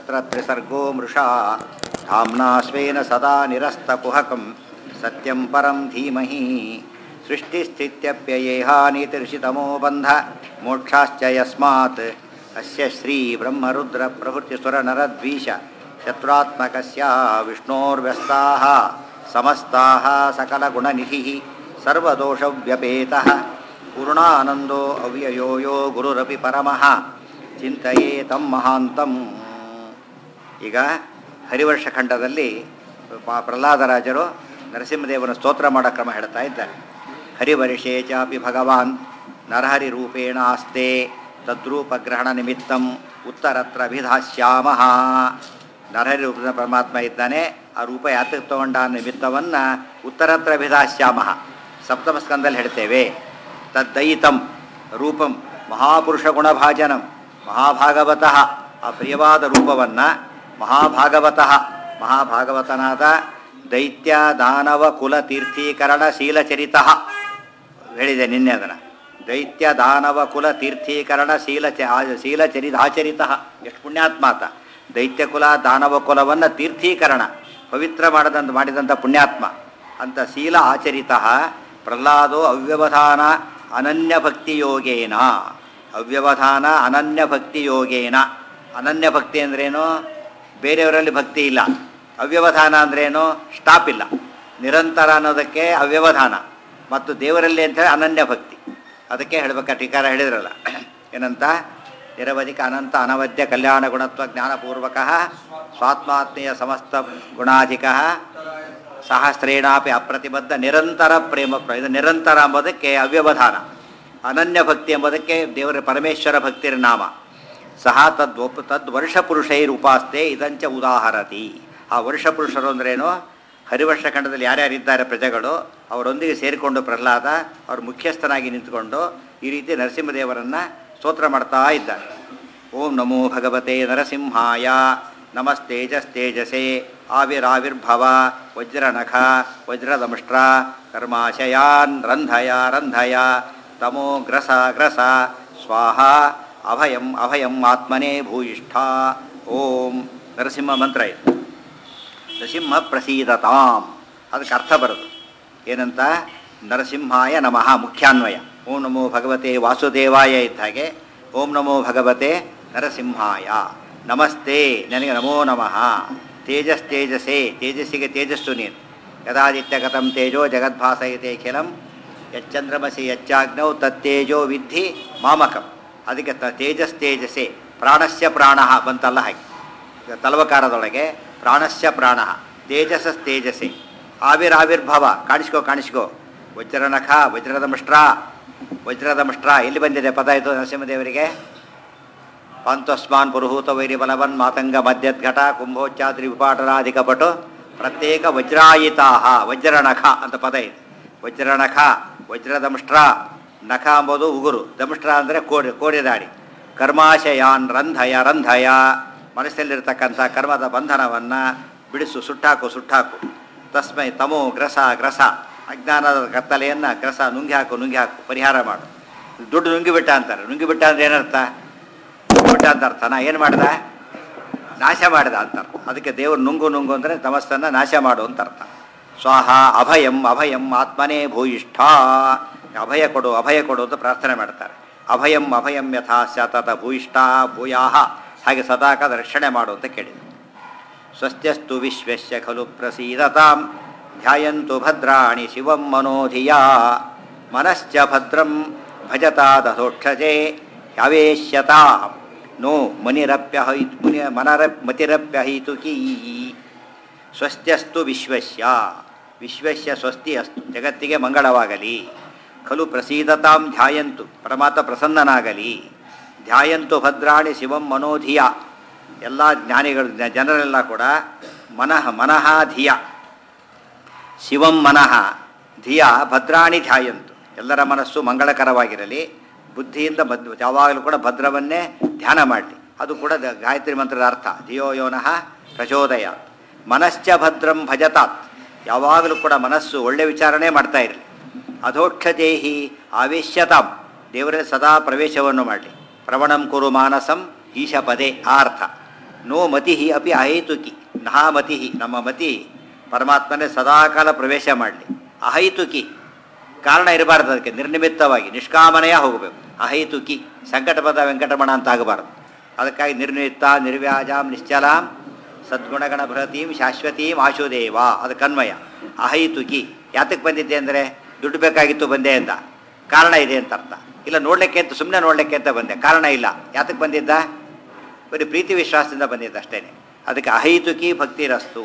तत्र त्रिसर्गो मृषा धाम्ना स्वेन सदा निरस्तकुहकं सत्यं परं धीमहि सृष्टिस्थित्यप्ययेहानीतिर्षितमो बन्ध मोक्षाश्च यस्मात् अस्य श्रीब्रह्मरुद्रप्रभृतिसुरनरद्वीष शत्रुरात्मकस्य विष्णोर्व्यस्ताः समस्ताः सकलगुणनिधिः सर्वदोषव्यपेतः पूर्णानन्दो अव्ययो यो ಗುರುರಪಿ ಪರಮಃ ಚಿಂತೆಯೇ ತಮ್ಮ ಮಹಾಂತಂ ಈಗ ಹರಿವರ್ಷ ಖಂಡದಲ್ಲಿ ಪ- ಪ್ರಹ್ಲಾದರಾಜರು ನರಸಿಂಹದೇವನ ಸ್ತೋತ್ರ ಮಾಡೋ ಕ್ರಮ ಹೇಳ್ತಾ ಇದ್ದಾರೆ ಹರಿವರ್ಷೇ ಚಾಪಿ ಭಗವಾನ್ ನರಹರಿ ರೂಪೇಣ ಆಸ್ತೆ ತದ್ರೂಪಗ್ರಹಣ ನಿಮಿತ್ತಂ ಉತ್ತರತ್ರ ಅಭಿಧಾಸ್ಯಾಮ ನರಹರಿ ರೂಪದ ಪರಮಾತ್ಮ ಇದ್ದಾನೆ ಆ ರೂಪ ಯಾತಕ್ಕೆ ತಗೊಂಡ ಅನ್ನೋ ನಿಮಿತ್ತವನ್ನು ಉತ್ತರತ್ರ ಅಭಿಧಾಸ್ಯಾಮ ಸಪ್ತಮ ಸ್ಕಂದಲ್ಲಿ ಹೇಳ್ತೇವೆ ತದ್ದಯಿತಂ ರೂಪಂ ಮಹಾಪುರುಷ ಗುಣಭಾಜನಂ ಮಹಾಭಾಗವತಃ ಆ ಪ್ರಿಯವಾದ ರೂಪವನ್ನು ಮಹಾಭಾಗವತಃ ಮಹಾಭಾಗವತನಾದ ದೈತ್ಯ ದಾನವ ಕುಲ ತೀರ್ಥೀಕರಣ ಶೀಲಚರಿತ ಹೇಳಿದೆ ನಿನ್ನೆ ಅದನ್ನು ದೈತ್ಯ ದಾನವ ಕುಲ ತೀರ್ಥೀಕರಣ ಶೀಲ ಶೀಲಚರಿತಾಚರಿತ ಎಷ್ಟು ಪುಣ್ಯಾತ್ಮಾತ ದೈತ್ಯ ಕುಲ ದಾನವ ಕುಲವನ್ನು ತೀರ್ಥೀಕರಣ ಪವಿತ್ರ ಮಾಡದಂತ ಮಾಡಿದಂಥ ಪುಣ್ಯಾತ್ಮ ಅಂತ ಶೀಲ ಆಚರಿತ ಪ್ರಹ್ಲಾದೋ ಅವ್ಯವಧಾನ ಅನನ್ಯ ಭಕ್ತಿ ಯೋಗೇನ ಅವ್ಯವಧಾನ ಅನನ್ಯ ಭಕ್ತಿ ಯೋಗೇನ ಅನನ್ಯ ಭಕ್ತಿ ಅಂದ್ರೇನು ಬೇರೆಯವರಲ್ಲಿ ಭಕ್ತಿ ಇಲ್ಲ ಅವ್ಯವಧಾನ ಅಂದ್ರೇನು ಸ್ಟಾಪ್ ಇಲ್ಲ ನಿರಂತರ ಅನ್ನೋದಕ್ಕೆ ಅವ್ಯವಧಾನ ಮತ್ತು ದೇವರಲ್ಲಿ ಅಂತ ಹೇಳಿ ಅನನ್ಯ ಭಕ್ತಿ ಅದಕ್ಕೆ ಹೇಳ್ಬೇಕಾ ಟೀಕಾರ ಹೇಳಿದ್ರಲ್ಲ ಏನಂತ ನಿರವಧಿಕ ಅನಂತ ಅನವದ್ಯ ಕಲ್ಯಾಣ ಗುಣತ್ವ ಜ್ಞಾನಪೂರ್ವಕ ಸ್ವಾತ್ಮಾತ್ಮೀಯ ಸಮಸ್ತ ಗುಣಾಧಿಕ ಸಹಸ್ರೇಣಾಪಿ ಅಪ್ರತಿಬದ್ಧ ನಿರಂತರ ಪ್ರೇಮ ಪ್ರ- ಇದು ನಿರಂತರ ಎಂಬುದಕ್ಕೆ ಅವ್ಯವಧಾನ ಅನನ್ಯ ಭಕ್ತಿ ಎಂಬುದಕ್ಕೆ ದೇವರ ಪರಮೇಶ್ವರ ಭಕ್ತಿರ ನಾಮ ಸಹ ತದ್ವಪ್ ತದ್ ವರ್ಷ ಪುರುಷೈರ್ ಉಪಾಸ್ತೆ ಇದಂಚ ಉದಾಹರತಿ ಆ ವರ್ಷ ಪುರುಷರು ಅಂದ್ರೇನು ಹರಿವರ್ಷ ಖಂಡದಲ್ಲಿ ಯಾರ್ಯಾರಿದ್ದಾರೆ ಪ್ರಜೆಗಳು ಅವರೊಂದಿಗೆ ಸೇರಿಕೊಂಡು ಪ್ರಹ್ಲಾದ ಅವ್ರ ಮುಖ್ಯಸ್ಥನಾಗಿ ನಿಂತುಕೊಂಡು ಈ ರೀತಿ ನರಸಿಂಹದೇವರನ್ನು ಸ್ತೋತ್ರ ಮಾಡ್ತಾ ಇದ್ದಾರೆ ಓಂ ನಮೋ ಭಗವತೆ ನರಸಿಂಹಾಯ ನಮಸ್ತೇಜಸ್ತೇಜಸೆ ಆವಿರಾವಿರ್ಭವ ವಜ್ರನಖ ವಜ್ರದಮಷ್ಟ್ರ ಕರ್ಮಾಶಯಾನ್ ರಂಧಯ ರಂಧಯ ತಮೋ ಗ್ರಸ ಗ್ರಸ ಸ್ವಾಹ ಅಭಯಂ ಅಭಯಂ ಆತ್ಮನೇ ಭೂಯಿಷ್ಠ ಓಂ ನರಸಿಂಹ ಮಂತ್ರ ಇದು ನರಸಿಂಹ ಪ್ರಸೀದತಾಂ ಅದಕ್ಕೆ ಅರ್ಥ ಬರೋದು ಏನಂತ ನರಸಿಂಹಾಯ ನಮಃ ಮುಖ್ಯಾನ್ವಯ ಓಂ ನಮೋ ಭಗವತೆ ವಾಸುದೇವಾಯ ಇದ್ದ ಹಾಗೆ ಓಂ ನಮೋ ಭಗವತೆ ನರಸಿಂಹಾಯ ನಮಸ್ತೆ ನನಗೆ ನಮೋ ನಮಃ ತೇಜಸ್ ತೇಜಸೇ ತೇಜಸ್ಸಿಗೆ ತೇಜಸ್ಸು ನೀನು ಯದಾದಿತ್ಯ ಗತಂ ತೇಜೋ ಜಗದ್ಭಾಸಯತೆ ಖಿಲಂ ಯಚ್ಚಂದ್ರಮಸಿ ಯಚ್ಚಾಗ್ನೌ ತತ್ತೇಜೋ ವಿದ್ಧಿ ಮಾಮಕಂ ಅದಕ್ಕೆ ತ ತೇಜಸ್ ತೇಜಸೆ ಪ್ರಾಣಸ್ಯ ಪ್ರಾಣ ಬಂತಲ್ಲ ಹಾಗೆ ಈಗ ತಲವಕಾರದೊಳಗೆ ಪ್ರಾಣಸ್ಯ ಪ್ರಾಣ ತೇಜಸ ತೇಜಸೆ ಆವಿರಾವಿರ್ಭವ ಕಾಣಿಸ್ಕೋ ಕಾಣಿಸ್ಕೋ ವಜ್ರನಖ ವಜ್ರದ ಮುಷ್ಟ್ರ ವಜ್ರದ ಮುಷ್ಟ್ರ ಎಲ್ಲಿ ಬಂದಿದೆ ಪದ ಇದು ನರಸಿಂಹದೇವರಿಗೆ ಪಾಂತಸ್ಮಾನ್ ಪುರುಹೂತ ವೈರಿ ಬಲವನ್ ಮಾತಂಗ ಮಧ್ಯದ್ಘಟ ಕುಂಭೋಚ್ಚಾದ್ರಿ ವಿಪಾಟರಾಧಿಕ ಪಟು ಪ್ರತ್ಯೇಕ ವಜ್ರಾಯಿತಾಹ ವಜ್ರನಖ ಅಂತ ಪದ ಇದೆ ವಜ್ರನಖ ವಜ್ರದ ಮುಷ್ಟ್ರ ನಖ ಎಂಬುದು ಉಗುರು ದಮಷ್ಟ್ರ ಅಂದರೆ ಕೋಡಿ ಕೋಡಿದಾಡಿ ಕರ್ಮಾಶಯಾನ್ ರಂಧಯ ರಂಧಯ ಮನಸ್ಸಲ್ಲಿರ್ತಕ್ಕಂಥ ಕರ್ಮದ ಬಂಧನವನ್ನು ಬಿಡಿಸು ಸುಟ್ಟಾಕು ಸುಟ್ಟಾಕು ತಸ್ಮೈ ತಮೋ ಗ್ರಸ ಗ್ರಸ ಅಜ್ಞಾನದ ಕತ್ತಲೆಯನ್ನು ಗ್ರಸ ನುಂಗಿ ಹಾಕು ನುಂಗಿ ಹಾಕು ಪರಿಹಾರ ಮಾಡು ದುಡ್ಡು ನುಂಗಿಬಿಟ್ಟ ಅಂತಾರೆ ನುಂಗಿಬಿಟ್ಟ ಅಂದ್ರೆ ಏನರ್ಥ ನುಂಗಿಬಿಟ್ಟ ಅಂತ ಅರ್ಥ ನಾ ಏನು ಮಾಡ್ದ ನಾಶ ಮಾಡಿದ ಅಂತ ಅರ್ಥ ಅದಕ್ಕೆ ದೇವರು ನುಂಗು ನುಂಗು ಅಂದರೆ ತಮಸ್ಸನ್ನು ನಾಶ ಮಾಡು ಅಂತ ಅರ್ಥ ಸ್ವಾಹ ಅಭಯಂ ಅಭಯಂ ಆತ್ಮನೇ ಭೂಯಿಷ್ಠ ಅಭಯ ಕೊಡು ಅಭಯ ಕೊಡು ಅಂತ ಪ್ರಾರ್ಥನೆ ಮಾಡ್ತಾರೆ ಅಭಯಂ ಅಭಯಂ ಯಥಾ ಸ್ಯಾತತ ಭೂಯಿಷ್ಠ ಭೂಯಾಹ ಹಾಗೆ ಸದಾಕಾಲ ರಕ್ಷಣೆ ಮಾಡು ಅಂತ ಕೇಳಿದರು ಸ್ವಸ್ತ್ಯಸ್ತು ವಿಶ್ವಸ್ಯ ಖಲು ಪ್ರಸೀದತಾಂ ಧ್ಯಾಯಂತು ಭದ್ರಾಣಿ ಶಿವಂ ಮನೋಧಿಯಾ ಮನಶ್ಚ ಭದ್ರಂ ಭಜತಾ ದಧೋಕ್ಷಜೆ ಯಾವೇಶ್ಯತಾ ನೋ ಮನಿರಪ್ಯಹೈ ಮುನಿ ಮನರ ಮತಿರಪ್ಯಹೈತುಕೀ ಸ್ವಸ್ತ್ಯಸ್ತು ವಿಶ್ವಸ್ಯ ವಿಶ್ವಸ್ಯ ಸ್ವಸ್ತಿ ಅಸ್ತು ಜಗತ್ತಿಗೆ ಮಂಗಳವಾಗಲಿ ಖಲು ಪ್ರಸೀದತಾಂ ಧ್ಯಾಯಂತು ಪರಮಾತ್ಮ ಪ್ರಸನ್ನನಾಗಲಿ ಧ್ಯಾಯಂತು ಭದ್ರಾಣಿ ಶಿವಂ ಮನೋಧಿಯ ಎಲ್ಲ ಜ್ಞಾನಿಗಳು ಜ- ಜನರೆಲ್ಲ ಕೂಡ ಮನಃ ಮನಃ ಧಿಯ ಶಿವಂ ಮನಃ ಧಿಯ ಭದ್ರಾಣಿ ಧ್ಯಾಯಂತು ಎಲ್ಲರ ಮನಸ್ಸು ಮಂಗಳಕರವಾಗಿರಲಿ ಬುದ್ಧಿಯಿಂದ ಬದ್ ಯಾವಾಗಲೂ ಕೂಡ ಭದ್ರವನ್ನೇ ಧ್ಯಾನ ಮಾಡಲಿ ಅದು ಕೂಡ ದ- ಗಾಯತ್ರಿ ಮಂತ್ರದ ಅರ್ಥ ಧಿಯೋ ಯೋನಃ ಪ್ರಚೋದಯ ಮನಶ್ಚ ಭದ್ರಂ ಭಜತಾತ್ ಯಾವಾಗಲೂ ಕೂಡ ಮನಸ್ಸು ಒಳ್ಳೆ ವಿಚಾರಣೆ ಮಾಡ್ತಾ ಇರಲಿ ಅಧೋಕ್ಷದೇಹಿ ಆವೇಶ್ಯತಾಂ ದೇವರಲ್ಲಿ ಸದಾ ಪ್ರವೇಶವನ್ನು ಮಾಡಲಿ ಪ್ರವಣಂ ಕುರು ಮಾನಸಂ ಈಶ ಪದೇ ಆ ಅರ್ಥ ನೋ ಮತಿ ಅಪಿ ಅಹೈತುಕಿ ನಹಾ ಮತಿ ನಮ್ಮ ಮತಿ ಪರಮಾತ್ಮನೇ ಸದಾಕಾಲ ಪ್ರವೇಶ ಮಾಡಲಿ ಅಹೈತುಕಿ ಕಾರಣ ಇರಬಾರ್ದು ಅದಕ್ಕೆ ನಿರ್ನಿಮಿತ್ತವಾಗಿ ನಿಷ್ಕಾಮನೆಯ ಹೋಗಬೇಕು ಅಹೈತುಕಿ ಸಂಕಟಪದ ವೆಂಕಟಮಣ ಅಂತ ಆಗಬಾರ್ದು ಅದಕ್ಕಾಗಿ ನಿರ್ನಿಮಿತ್ತ ನಿರ್ವ್ಯಾಜಾಂ ನಿಶ್ಚಲಾಂ ಸದ್ಗುಣಗಣ ಬೃಹತೀಂ ಶಾಶ್ವತೀಂ ಆಶುದೇವ ಅದು ಕನ್ವಯ ಅಹೈತುಕಿ ಯಾತಕ್ಕೆ ಬಂದಿದ್ದೆ ಅಂದರೆ ದುಡ್ಡು ಬೇಕಾಗಿತ್ತು ಬಂದೆ ಅಂತ ಕಾರಣ ಇದೆ ಅಂತ ಅರ್ಥ ಇಲ್ಲ ನೋಡ್ಲಿಕ್ಕೆ ಅಂತ ಸುಮ್ಮನೆ ನೋಡ್ಲಿಕ್ಕೆ ಅಂತ ಬಂದೆ ಕಾರಣ ಇಲ್ಲ ಯಾತಕ್ಕೆ ಬಂದಿದ್ದ ಬರೀ ಪ್ರೀತಿ ವಿಶ್ವಾಸದಿಂದ ಬಂದಿದ್ದ ಅಷ್ಟೇ ಅದಕ್ಕೆ ಅಹೈತುಕಿ ಭಕ್ತಿರಸ್ತು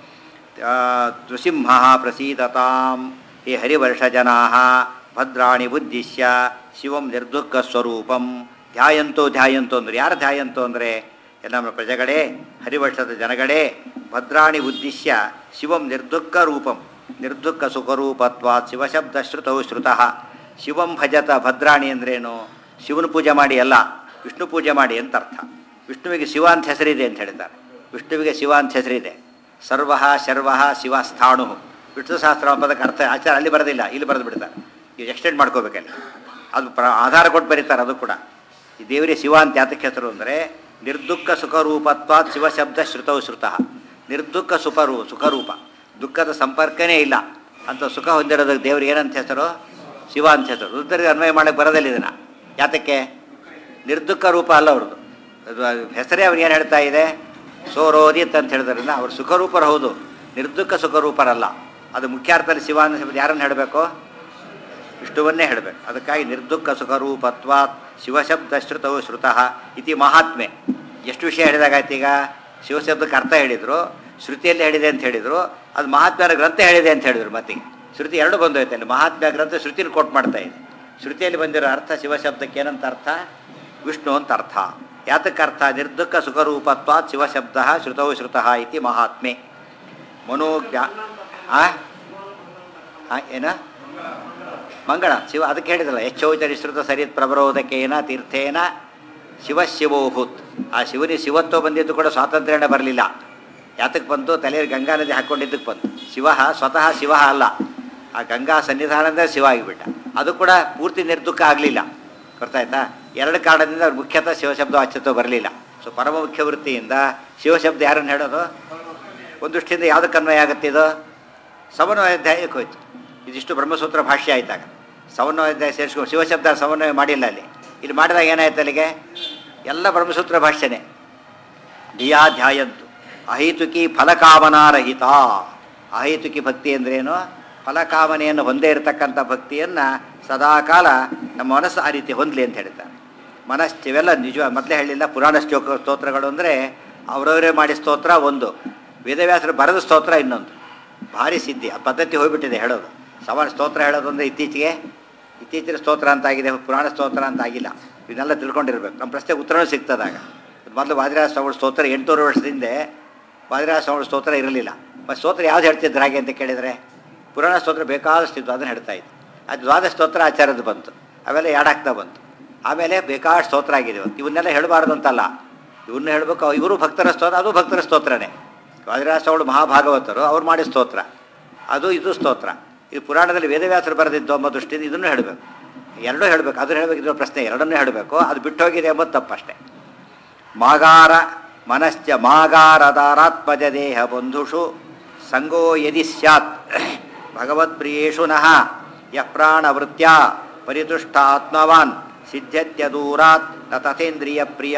ನೃಸಿಂಹ ಪ್ರಸೀದತಾಂ ಹೇ ಹರಿವರ್ಷಜನಾ ಭದ್ರಾಣಿ ಬುದ್ಧಿಶ್ಯ ಶಿವಂ ನಿರ್ದುಃಖ ಸ್ವರೂಪಂ ಧ್ಯಾಯಂತೋ ಧ್ಯಾಯಂತೋ ಅಂದ್ರೆ ಯಾರು ಧ್ಯಾಯಂತೋ ಅಂದರೆ ನಮ್ಮ ಪ್ರಜೆಗಳೇ ಹರಿವರ್ಷದ ಜನಗಳೇ ಭದ್ರಾಣಿ ಉದ್ದಿಶ್ಯ ಶಿವಂ ನಿರ್ದುಃಖ ರೂಪಂ ನಿರ್ದುಃಖ ಸುಖರೂಪತ್ವಾತ್ ಶಿವಶಬ್ದ ಶ್ರುತೌ ಶ್ರುತಃ ಶಿವಂ ಭಜತ ಭದ್ರಾಣಿ ಅಂದ್ರೇನು ಶಿವನ ಪೂಜೆ ಮಾಡಿ ಅಲ್ಲ ವಿಷ್ಣು ಪೂಜೆ ಮಾಡಿ ಅಂತ ಅರ್ಥ ವಿಷ್ಣುವಿಗೆ ಶಿವ ಅಂತ ಹೆಸರಿದೆ ಅಂತ ಹೇಳಿದ್ದಾರೆ ವಿಷ್ಣುವಿಗೆ ಶಿವ ಅಂತ ಹೆಸರಿದೆ ಸರ್ವ ಶರ್ವ ಶಿವ ಸ್ಥಾಣು ವಿಷ್ಣು ಸಹಸ್ರ ಪದಕ್ಕೆ ಅರ್ಥ ಆಚಾರ ಅಲ್ಲಿ ಬರೋದಿಲ್ಲ ಇಲ್ಲಿ ಬರೆದು ಬಿಡ್ತಾರೆ ಈಗ ಎಕ್ಸ್ಟೆಂಡ್ ಮಾಡ್ಕೋಬೇಕಲ್ಲಿ ಅದು ಪ್ರ ಆಧಾರ ಕೊಟ್ಟು ಬರೀತಾರೆ ಅದು ಕೂಡ ಈ ದೇವರಿಗೆ ಶಿವ ಅಂತ ಯಾತಕ್ಕೆ ಹೆಸರು ಅಂದರೆ ನಿರ್ದುಃಖ ಸುಖರೂಪತ್ವಾತ್ ಶಿವಶಬ್ದ ಶ್ರುತವು ಶ್ರುತಃ ನಿರ್ದುಃಖ ಸುಖರೂ ಸುಖರೂಪ ದುಃಖದ ಸಂಪರ್ಕನೇ ಇಲ್ಲ ಅಂತ ಸುಖ ಹೊಂದಿರೋದಕ್ಕೆ ದೇವ್ರಿಗೆ ಏನಂತ ಹೆಸರು ಶಿವ ಅಂತ ಹೆಸರು ರುದ್ರರಿಗೆ ಅನ್ವಯ ಮಾಡಕ್ಕೆ ಬರೋದಿಲ್ಲ ಇದನ್ನು ಯಾತಕ್ಕೆ ನಿರ್ದುಃಖ ರೂಪ ಅಲ್ಲ ಅವ್ರದ್ದು ಅದು ಹೆಸರೇ ಅವ್ರಿಗೆ ಏನು ಹೇಳ್ತಾ ಇದೆ ಸೋರೋದಿತ್ ಅಂತ ಹೇಳಿದ್ರಿಂದ ಅವ್ರು ಸುಖರೂಪರು ಹೌದು ನಿರ್ದುಃಖ ಸುಖರೂಪರಲ್ಲ ಅದು ಮುಖ್ಯಾರ್ಥದಲ್ಲಿ ಶಿವ ಅನ್ನೋ ಶಬ್ದ ಯಾರನ್ನು ಹೇಳಬೇಕು ವಿಷ್ಣುವನ್ನೇ ಹೇಳಬೇಕು ಅದಕ್ಕಾಗಿ ನಿರ್ದುಃಖ ಸುಖರೂಪತ್ವಾತ್ ಶಿವಶಬ್ದ ಶ್ರುತವು ಶ್ರುತಃ ಇತಿ ಮಹಾತ್ಮೆ ಎಷ್ಟು ವಿಷಯ ಹೇಳಿದಾಗಾಯ್ತು ಈಗ ಶಿವಶಬ್ದಕ್ಕೆ ಅರ್ಥ ಹೇಳಿದರು ಶ್ರುತಿಯಲ್ಲಿ ಹೇಳಿದೆ ಅಂತ ಹೇಳಿದರು ಅದು ಮಹಾತ್ಮ್ಯರ ಗ್ರಂಥ ಹೇಳಿದೆ ಅಂತ ಹೇಳಿದರು ಮತ್ತಿಗೆ ಶ್ರುತಿ ಎರಡು ಬಂದೋಯ್ತು ಅಲ್ಲಿ ಮಹಾತ್ಮ್ಯ ಗ್ರಂಥ ಶ್ರುತಿನ ಕೋಟ್ ಮಾಡ್ತಾ ಇದೆ ಶ್ರುತಿಯಲ್ಲಿ ಬಂದಿರೋ ಅರ್ಥ ಶಿವಶಬ್ದಕ್ಕೆ ಏನಂತ ಅರ್ಥ ವಿಷ್ಣು ಅಂತ ಅರ್ಥ ಯಾತಕ್ಕೆ ಅರ್ಥ ನಿರ್ದುಃಖ ಸುಖರೂಪತ್ವಾತ್ ಶಿವಶಬ್ದ ಶ್ರುತವು ಶ್ರುತಃ ಇತಿ ಮಹಾತ್ಮೆ ಮನೋಜ್ಞಾ ಆ ಆ, ಏನ ಮಂಗಳ ಶಿವ ಅದಕ್ಕೆ ಹೇಳಿದಲ್ಲ ಯಚ್ಚೌಚರಿ ಶ್ರುತ ಸರಿತ್ ಪ್ರಬರೋದಕ್ಕೇನ ತೀರ್ಥೇನ ಶಿವ ಶಿವೋಭೂತ್ ಆ ಶಿವನಿಗೆ ಶಿವತ್ವ ಬಂದಿದ್ದು ಕೂಡ ಸ್ವಾತಂತ್ರ್ಯನೇ ಬರಲಿಲ್ಲ ಯಾತಕ್ಕೆ ಬಂತು ತಲೆಯಲ್ಲಿ ಗಂಗಾ ನದಿ ಹಾಕ್ಕೊಂಡಿದ್ದಕ್ಕೆ ಬಂತು ಶಿವ ಸ್ವತಃ ಶಿವ ಅಲ್ಲ ಆ ಗಂಗಾ ಸನ್ನಿಧಾನದಿಂದ ಶಿವ ಆಗಿಬಿಟ್ಟ ಅದು ಕೂಡ ಪೂರ್ತಿ ನಿರ್ದುಃಖ ಆಗಲಿಲ್ಲ ಗೊತ್ತಾಯ್ತಾ ಎರಡು ಕಾರಣದಿಂದ ಅವ್ರು ಮುಖ್ಯತಃ ಶಿವಶಬ್ದ ವಾಚ್ಯತ್ವ ಬರಲಿಲ್ಲ ಸೊ ಪರಮ ಮುಖ್ಯ ವೃತ್ತಿಯಿಂದ ಶಿವಶಬ್ದ ಯಾರನ್ನು ಹೇಳೋದು ಒಂದು ದೃಷ್ಟಿಯಿಂದ ಯಾವುದಕ್ಕೆ ಅನ್ವಯ ಆಗುತ್ತೆ ಇದು ಸಮನ್ವಯಾಧ್ಯಾಯಕ್ಕೆ ಹೋಯ್ತು ಇದಿಷ್ಟು ಬ್ರಹ್ಮಸೂತ್ರ ಭಾಷ್ಯ ಆಯ್ತಾಗ ಸಮನ್ವಯಾಧ್ಯಾಯ ಸೇರಿಸ್ಕೊಂಡು ಶಿವಶಬ್ದ ಸಮನ್ವಯ ಮಾಡಿಲ್ಲ ಅಲ್ಲಿ ಇಲ್ಲಿ ಮಾಡಿದಾಗ ಏನಾಯ್ತು ಅಲ್ಲಿಗೆ ಎಲ್ಲ ಬ್ರಹ್ಮಸೂತ್ರ ಭಾಷ್ಯನೇ ಧಿಯಾಧ್ಯಾಯಂತು ಅಹೈತುಕಿ ಫಲಕಾಮನಾರಹಿತ ಅಹೈತುಕಿ ಭಕ್ತಿ ಅಂದ್ರೇನು ಫಲಕಾಮನೆಯನ್ನು ಹೊಂದೇ ಇರತಕ್ಕಂಥ ಭಕ್ತಿಯನ್ನು ಸದಾಕಾಲ ನಮ್ಮ ಮನಸ್ಸು ಆ ರೀತಿ ಹೊಂದಲಿ ಅಂತ ಹೇಳ್ತಾರೆ ಮನಸ್ಸು ಇವೆಲ್ಲ ನಿಜ ಮೊದಲೇ ಹೇಳಿಲ್ಲ ಪುರಾಣ ಶ್ಲೋಕ ಸ್ತೋತ್ರಗಳು ಅಂದರೆ ಅವರವರೇ ಮಾಡಿ ಸ್ತೋತ್ರ ಒಂದು ವೇದವ್ಯಾಸರು ಬರೆದ ಸ್ತೋತ್ರ ಇನ್ನೊಂದು ಭಾರಿ ಸಿದ್ಧಿ ಆ ಪದ್ಧತಿ ಹೋಗ್ಬಿಟ್ಟಿದೆ ಹೇಳೋದು ಸವಾಲು ಸ್ತೋತ್ರ ಹೇಳೋದು ಅಂದರೆ ಇತ್ತೀಚೆಗೆ ಇತ್ತೀಚಿನ ಸ್ತೋತ್ರ ಅಂತ ಆಗಿದೆ ಪುರಾಣ ಸ್ತೋತ್ರ ಅಂತ ಆಗಿಲ್ಲ ಇದನ್ನೆಲ್ಲ ತಿಳ್ಕೊಂಡಿರ್ಬೇಕು ನಮ್ಮ ಪ್ರಶ್ನೆಗೆ ಉತ್ತರನೂ ಸಿಗ್ತದಾಗ ಮೊದಲು ವಾದಿರಾಜ ಸ್ವಾಮಿ ಸ್ತೋತ್ರ ಎಂಟುನೂರು ವರ್ಷದಿಂದ ವಾದಿರಾಜ ಸ್ವಾಮಿ ಸ್ತೋತ್ರ ಇರಲಿಲ್ಲ ಮತ್ತು ಸ್ತೋತ್ರ ಯಾವ್ದು ಹೇಳ್ತಿದ್ರು ಹಾಗೆ ಅಂತ ಕೇಳಿದರೆ ಪುರಾಣ ಸ್ತೋತ್ರ ಬೇಕಾದಷ್ಟಿತ್ತು ಅದನ್ನು ಹೇಳ್ತಾ ಇತ್ತು ಅದು ದ್ವಾದ ಸ್ತೋತ್ರ ಆಚಾರದ ಬಂತು ಅವೆಲ್ಲ ಯಾಡಾಗ್ತಾ ಬಂತು ಆಮೇಲೆ ಬೇಕಾದಷ್ಟು ಸ್ತೋತ್ರ ಆಗಿದೆ ಇವತ್ತು ಇವನ್ನೆಲ್ಲ ಹೇಳಬಾರ್ದು ಅಂತಲ್ಲ ಇವನ್ನ ಹೇಳಬೇಕು ಇವರು ಭಕ್ತರ ಸ್ತೋತ್ರ ಅದು ಭಕ್ತರ ಸ್ತೋತ್ರನೇ ವಾದಿರಾಜ ಸ್ವಾಮಿ ಮಹಾಭಾಗವತರು ಅವ್ರು ಮಾಡಿ ಸ್ತೋತ್ರ ಅದು ಇದು ಸ್ತೋತ್ರ ಇದು ಪುರಾಣದಲ್ಲಿ ವೇದವ್ಯಾಸರು ಬರೆದಿದ್ದು ಎಂಬ ದೃಷ್ಟಿಯಿಂದ ಇದನ್ನು ಹೇಳಬೇಕು ಎರಡೂ ಹೇಳಬೇಕು ಅದನ್ನು ಹೇಳಬೇಕು ಇದರ ಪ್ರಶ್ನೆ ಎರಡನ್ನೂ ಹೇಳಬೇಕು ಅದು ಬಿಟ್ಟು ಹೋಗಿದೆ ಎಂಬುದು ತಪ್ಪಷ್ಟೇ ಮಾಗಾರ ಮನಶ್ಚ ಮಾಗಾರದಾರಾತ್ಮಜ ದೇಹ ಬಂಧುಷು ಸಂಗೋ ಯದಿ ಸ್ಯಾತ್ ಭಗವತ್ಪ್ರಿಯೇಷು ನಃ ಯಃ ಪ್ರಾಣವೃತ್ಯ ಪರಿತುಷ್ಟ ಆತ್ಮವಾನ್ ಸಿದ್ಧತ್ಯದೂರಾತ್ ನ ತಥೇಂದ್ರಿಯ ಪ್ರಿಯ